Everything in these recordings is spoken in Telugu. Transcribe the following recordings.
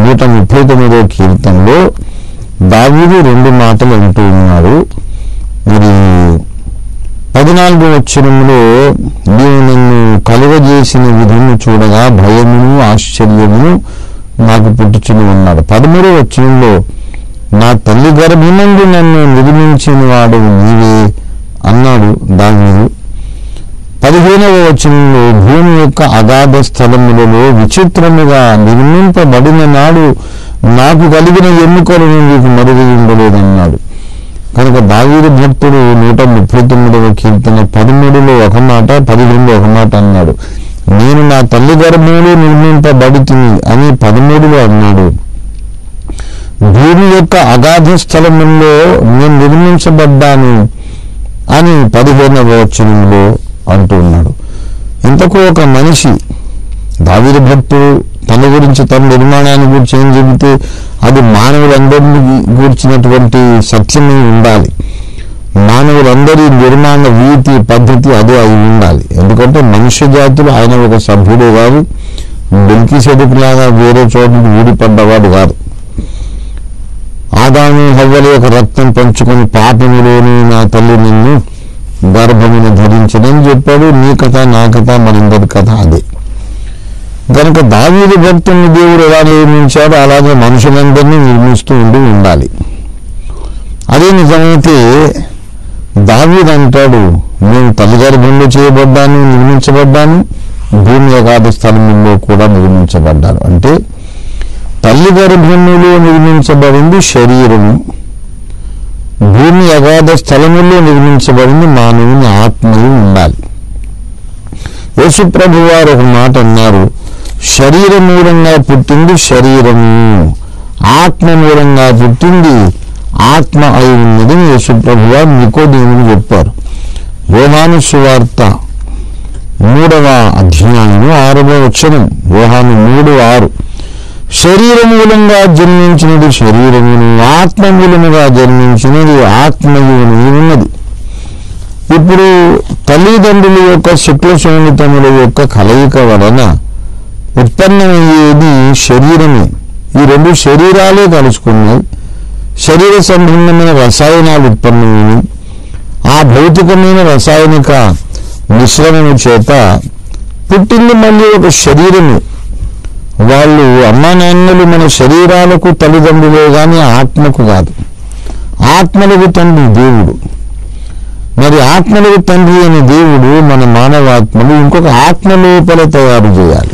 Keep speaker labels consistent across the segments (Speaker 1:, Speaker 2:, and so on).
Speaker 1: నూట ముప్పై తొమ్మిదో కీర్తనలో దావీదు రెండు మాటలు అంటూ ఉన్నారు మరి పద్నాలుగు అక్షరంలో నీవు నన్ను కలుగజేసిన విధము చూడగా భయమును ఆశ్చర్యమును నాకు పుట్టుచుని ఉన్నాడు పదమూడవ అక్షరంలో నా తల్లి గర్భమందు నన్ను నిర్మించిన వాడు నీవే అన్నాడు దావీదు పదిహేనవ వచనంలో భూమి యొక్క అగాధ స్థలములలో విచిత్రముగా నిర్మింపబడిన నాడు నాకు కలిగిన ఎన్నికలను నీకు మరుగు ఉండలేదన్నాడు కనుక దావీదు భక్తుడు నూట ముప్పై తొమ్మిదవ కీర్తన పదమూడులో ఒక మాట పదిహేనులో ఒక మాట అన్నాడు నేను నా తల్లి గర్భంలో నిర్మింపబడుతుంది అని పదమూడులో అన్నాడు భూమి యొక్క అగాధ స్థలములో నేను నిర్మించబడ్డాను అని పదిహేనవ వచనంలో అంటూ ఉన్నాడు ఇంతకు ఒక మనిషి దావీదు భక్తుడు తన గురించి తన నిర్మాణాన్ని గురించి ఏం చెబితే అది మానవులందరినీ గూర్చినటువంటి సత్యమై ఉండాలి మానవులందరి నిర్మాణ రీతి పద్ధతి అదే అయి ఉండాలి ఎందుకంటే మనుష్య జాతులు ఆయన ఒక సభ్యుడే కాదు బెంకి సెడుకులాగా వేరే చోటుకి ఊడిపడ్డవాడు కాదు ఆదాము హవ్వల యొక్క రక్తం పంచుకొని పాపములోని నా తల్లి నిన్ను గర్భమును ధరించడని చెప్పాడు నీ కథ నా కథ మనందరి కథ అదే కనుక దావీదు భక్తుని దేవుడు ఎలా నిర్మించాడో అలాగే మనుషులందరినీ నిర్మిస్తూ ఉండి ఉండాలి అదే నిజమైతే దావీదు అంటాడు నేను తల్లి గర్భంలో చేయబడ్డాను నిర్మించబడ్డాను భూమి అగాధ స్థలంలో కూడా నిర్మించబడ్డాను అంటే తల్లి గర్భములో నిర్మించబడింది శరీరము భూమి అగాధ స్థలములో నిర్మించబడింది మానవుని ఆత్మయు ఉండాలి యేసుప్రభు వారు ఒక మాట అన్నారు శరీర మూలంగా పుట్టింది శరీరము ఆత్మ మూలంగా పుట్టింది ఆత్మ అయి ఉన్నది యేసుప్రభు వారు నికోదేవుని చెప్పారు యోహాను సువార్త మూడవ అధ్యాయము ఆరవ వచనం యోహాను మూడు ఆరు శరీర మూలంగా జన్మించినది శరీరమును ఆత్మ మూలముగా జన్మించినది ఆత్మయుని ఉన్నది ఇప్పుడు తల్లిదండ్రుల యొక్క శుక్ల సంహితముల యొక్క కలయిక వలన ఉత్పన్నమయ్యేది శరీరమే ఈ రెండు శరీరాలే కలుసుకున్నాయి శరీర సంబంధమైన రసాయనాలు ఉత్పన్నమైనవి ఆ భౌతికమైన రసాయనిక మిశ్రమము చేత పుట్టింది మళ్ళీ ఒక శరీరమే వాళ్ళు అమ్మా నాన్నలు మన శరీరాలకు తల్లిదండ్రులే కానీ ఆత్మకు కాదు ఆత్మలకు తండ్రి దేవుడు మరి ఆత్మలకు తండ్రి అనే దేవుడు మన మానవాత్మలు ఇంకొక ఆత్మ లోపల తయారు చేయాలి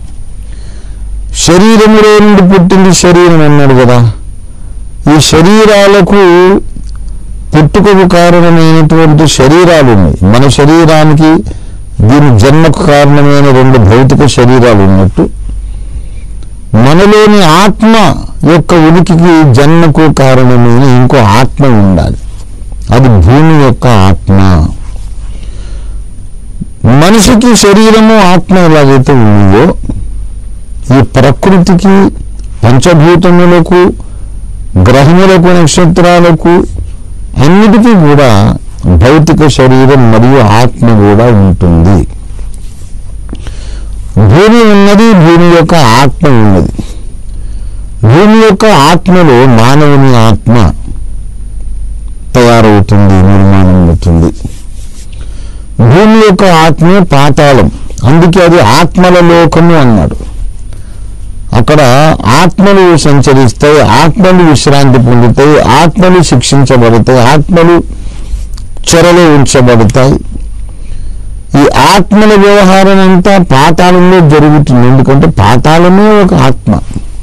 Speaker 1: శరీరములో నుండి పుట్టింది శరీరం అన్నాడు కదా ఈ శరీరాలకు పుట్టుకకు కారణమైనటువంటి శరీరాలు ఉన్నాయి మన శరీరానికి దీని జన్మకు కారణమైన రెండు భౌతిక శరీరాలు ఉన్నట్టు మనలోని ఆత్మ యొక్క ఉనికికి జన్మకు కారణమైన ఇంకో ఆత్మ ఉండాలి అది భూమి యొక్క ఆత్మ మనిషికి శరీరము ఆత్మ ఎలాగైతే ఉన్నాయో ఈ ప్రకృతికి పంచభూతములకు గ్రహములకు నక్షత్రాలకు అన్నిటికీ కూడా భౌతిక శరీరం మరియు ఆత్మ కూడా ఉంటుంది భూమి ఉన్నది భూమి యొక్క ఆత్మ ఉన్నది భూమి యొక్క ఆత్మలో మానవుని ఆత్మ తయారవుతుంది నిర్మాణం అవుతుంది భూమి యొక్క ఆత్మే పాతాళం అందుకే అది ఆత్మల లోకము అన్నాడు అక్కడ ఆత్మలు సంచరిస్తాయి ఆత్మలు విశ్రాంతి పొందుతాయి ఆత్మలు శిక్షించబడతాయి ఆత్మలు చెరలో ఉంచబడతాయి ఈ ఆత్మల వ్యవహారం అంతా పాతాళంలో జరుగుతుంది ఎందుకంటే పాతాళమే ఒక ఆత్మ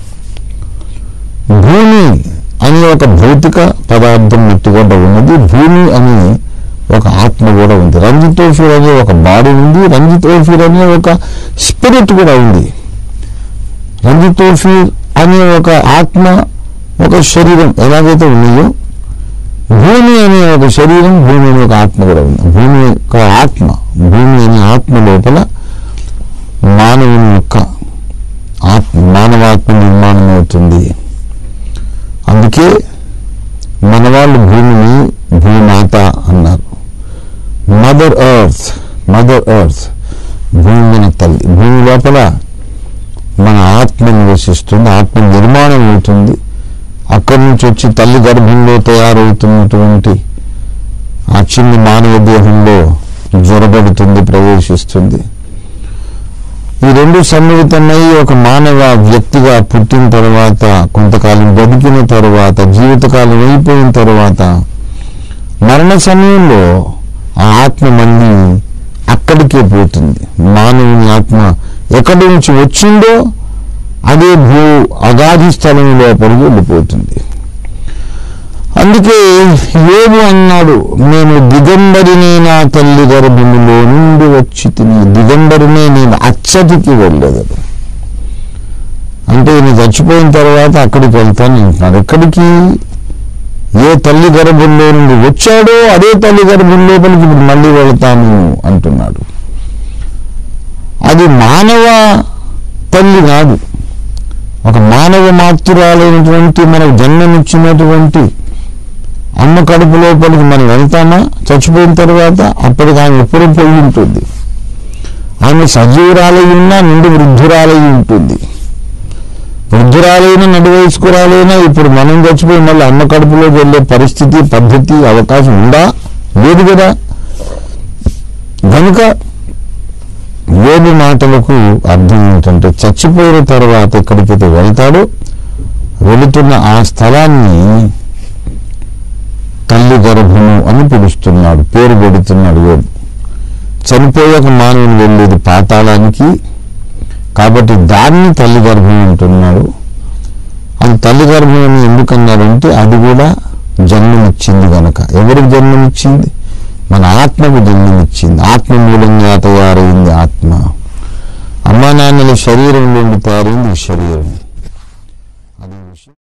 Speaker 1: భూమి అనే ఒక భౌతిక పదార్థం మట్టిగడ్డ ఉన్నది భూమి అనే ఒక ఆత్మ కూడా ఉంది రంజితోఫీర్ అనే ఒక బాడీ ఉంది రంజితోఫీర్ అనే ఒక స్పిరిట్ కూడా ఉంది రంజితోఫీర్ అనే ఒక ఆత్మ ఒక శరీరం ఎలాగైతే ఉన్నాయో భూమి అనే ఒక శరీరం భూమి అనే ఒక ఆత్మ కూడా ఉంది భూమి యొక్క ఆత్మ భూమి అనే ఆత్మ లోపల మానవుని యొక్క ఆత్మ మానవాత్మ నిర్మాణం అవుతుంది అందుకే మన వాళ్ళు భూమిని భూమాత అన్నారు మదర్ ఎర్త్ మదర్ ఎర్త్ భూమి మన తల్లి భూమి లోపల మన ఆత్మ నివసిస్తుంది ఆత్మ నిర్మాణం అవుతుంది అక్కడి నుంచి వచ్చి తల్లి గర్భంలో తయారవుతున్నటువంటి ఆ చిన్ని మానవ దేహంలో జ్వరబడుతుంది ప్రవేశిస్తుంది ఈ రెండు సన్నిహితమై ఒక మానవ వ్యక్తిగా పుట్టిన తర్వాత కొంతకాలం బతికిన తర్వాత జీవితకాలం అయిపోయిన తర్వాత మరణ సమయంలో ఆ ఆత్మ మళ్ళీ అక్కడికే పోతుంది మానవుని ఆత్మ ఎక్కడి నుంచి వచ్చిందో అదే భూ అగాధి స్థలం లోపలికి వెళ్ళిపోతుంది అందుకే యోగు అన్నాడు నేను దిగంబరినే నా తల్లి గర్భములో నుండి వచ్చి తిని దిగంబరినే నేను అచ్చటికి వెళ్ళదు అంటే నేను చచ్చిపోయిన తర్వాత అక్కడికి వెళ్తాను అంటున్నాడు ఎక్కడికి ఏ తల్లి గర్భంలో నుండి వచ్చాడో అదే తల్లి గర్భం లోపలికి ఇప్పుడు మళ్ళీ వెళ్తాను అంటున్నాడు అది మానవ తల్లి కాదు ఒక మానవ మాతృరాలైనటువంటి మనకు జన్మనిచ్చినటువంటి అమ్మ కడుపు లోపలికి మనం వెళ్తామా చచ్చిపోయిన తర్వాత అప్పటికి ఆమె ఎప్పుడూ పోయి ఉంటుంది ఆమె సజీవురాలై ఉన్నా నిండు వృద్ధురాలై ఉంటుంది వృద్ధురాలైన నడు వయస్కురాలైనా ఇప్పుడు మనం చచ్చిపోయి మళ్ళీ అమ్మ కడుపులోకి వెళ్ళే పరిస్థితి పద్ధతి అవకాశం ఉందా లేదు కదా కనుక యోగి మాటలకు అర్థం ఏంటంటే చచ్చిపోయిన తర్వాత ఎక్కడికైతే వెళ్తాడో వెళుతున్న ఆ స్థలాన్ని తల్లి గర్భము అని పిలుస్తున్నాడు పేరు పెడుతున్నాడు యోగి చనిపోయాక మానవుని వెళ్ళేది పాతాళానికి కాబట్టి దాన్ని తల్లి గర్భం అంటున్నాడు అది తల్లి గర్భం అని ఎందుకన్నాడంటే అది కూడా జన్మనిచ్చింది గనక ఎవరికి జన్మనిచ్చింది మన ఆత్మకు జన్మనిచ్చింది ఆత్మ మూలంగా తయారైంది ఆత్మ అమ్మా నాన్నల శరీరం నుండి తయారైంది ఈ శరీరం